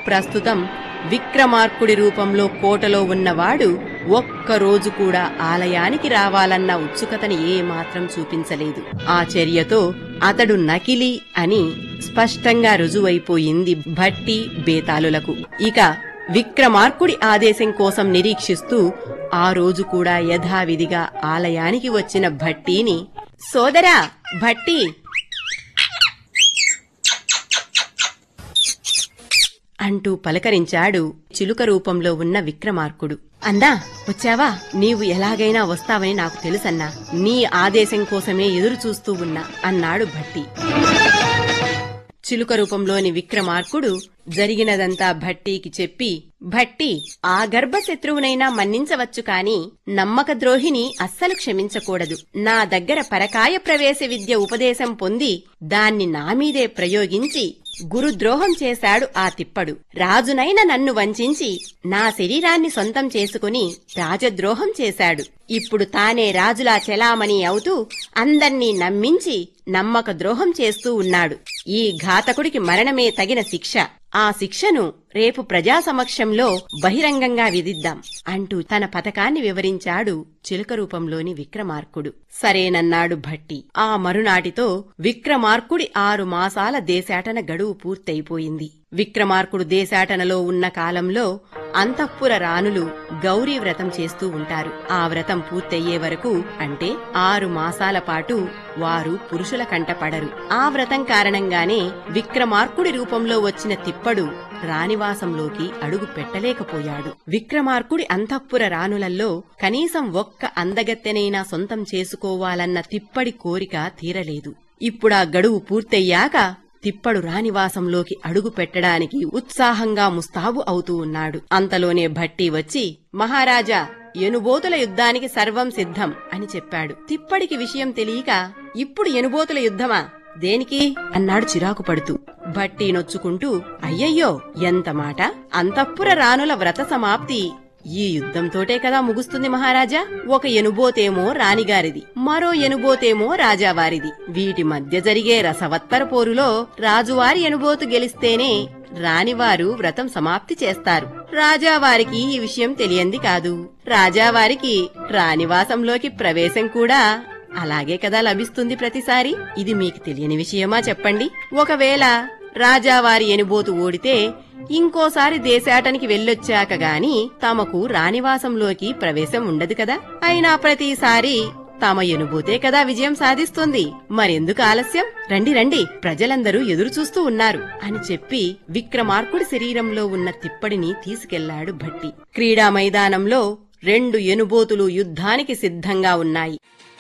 ప్రస్తుతం విక్రమార్కుడి రూపంలో కోటలో ఉన్నవాడు ఒక్కరోజు కూడా ఆలయానికి రావాలన్న ఉత్సుకతని ఏమాత్రం చూపించలేదు ఆ చర్యతో అతడు నకిలీ అని స్పష్టంగా రుజువైపోయింది భట్టి బేతాళులకు ఇక విక్రమార్కుడి ఆదేశం కోసం నిరీక్షిస్తూ ఆ రోజు కూడా యథావిధిగా ఆలయానికి వచ్చిన భట్టీని సోదరా భట్టి అంటూ పలకరించాడు చిలుక రూపంలో ఉన్న విక్రమార్కుడు అన్నా వచ్చావా నీవు ఎలాగైనా వస్తావని నాకు తెలుసన్నా నీ ఆదేశం కోసమే ఎదురు చూస్తూ ఉన్నా అన్నాడు భట్టి చిలుక రూపంలోని విక్రమార్కుడు జరిగినదంతా భట్టీకి చెప్పి భట్టి ఆ గర్భశత్రువునైనా మన్నించవచ్చు కాని నమ్మక ద్రోహిని అస్సలు క్షమించకూడదు నా దగ్గర పరకాయ ప్రవేశ విద్య ఉపదేశం పొంది దాన్ని నా మీదే ప్రయోగించి గురుద్రోహం చేశాడు ఆ తిప్పడు రాజునైన నన్ను వంచించి నా శరీరాన్ని సొంతం చేసుకుని రాజద్రోహం చేశాడు ఇప్పుడు తానే రాజులా చెలామణి అవుతూ అందర్నీ నమ్మించి నమ్మక ద్రోహం చేస్తూ ఉన్నాడు ఈ ఘాతకుడికి మరణమే తగిన శిక్ష ఆ శిక్షను రేపు ప్రజా సమక్షంలో బహిరంగంగా విధిద్దాం అంటూ తన పథకాన్ని వివరించాడు చిలుక రూపంలోని విక్రమార్కుడు సరేనన్నాడు భట్టి ఆ మరునాటితో విక్రమార్కుడి ఆరు మాసాల దేశాటన గడువు పూర్తయిపోయింది విక్రమార్కుడు దేశాటనలో ఉన్న కాలంలో అంతఃపుర రాణులు గౌరీ వ్రతం చేస్తూ ఉంటారు ఆ వ్రతం పూర్తయ్యే వరకు అంటే ఆరు మాసాల పాటు వారు పురుషుల కంటపడరు ఆ వ్రతం కారణంగానే విక్రమార్కుడి రూపంలో వచ్చిన తిప్పడు రాణివాసంలోకి అడుగు పెట్టలేకపోయాడు విక్రమార్కుడి అంతఃపుర రాణులల్లో కనీసం ఒక్క అందగత్తెనైనా సొంతం చేసుకోవాలన్న తిప్పడి కోరిక తీరలేదు ఇప్పుడా గడువు పూర్తయ్యాక తిప్పడు రాణివాసంలోకి అడుగు పెట్టడానికి ఉత్సాహంగా ముస్తాబు అవుతూ ఉన్నాడు అంతలోనే భట్టి వచ్చి మహారాజా ఎనుబోతుల యుద్ధానికి సర్వం సిద్ధం అని చెప్పాడు తిప్పడికి విషయం తెలియక ఇప్పుడు ఎనుబోతుల యుద్ధమా దేనికి అన్నాడు చిరాకు పడుతూ భట్టి నొచ్చుకుంటూ అయ్యయ్యో ఎంత మాట అంతఃపుర రాణుల వ్రత సమాప్తి ఈ యుద్ధంతోటే కదా ముగుస్తుంది మహారాజా ఒక ఎనుబోతేమో రాణిగారిది మరో ఎనుబోతేమో రాజావారిది వీటి మధ్య జరిగే రసవత్తర పోరులో రాజువారి ఎనుబోతు గెలిస్తేనే రాణివారు వ్రతం సమాప్తి చేస్తారు రాజావారికి ఈ విషయం తెలియంది కాదు రాజావారికి రాణివాసంలోకి ప్రవేశం కూడా అలాగే కదా లభిస్తుంది ప్రతిసారి ఇది మీకు తెలియని విషయమా చెప్పండి ఒకవేళ రాజావారి ఎనుబోతు ఓడితే ఇంకోసారి దేశాటనికి వెళ్ళొచ్చాక గాని తమకు రాణివాసంలోకి ప్రవేశం ఉండదు కదా అయినా ప్రతిసారి తమ ఎనుబోతే కదా విజయం సాధిస్తుంది మరెందుకు ఆలస్యం రండి రండి ప్రజలందరూ ఎదురు చూస్తూ ఉన్నారు అని చెప్పి విక్రమార్కుడి శరీరంలో ఉన్న తిప్పడిని తీసుకెళ్లాడు భట్టి క్రీడా మైదానంలో రెండు ఎనుబోతులు యుద్ధానికి సిద్ధంగా ఉన్నాయి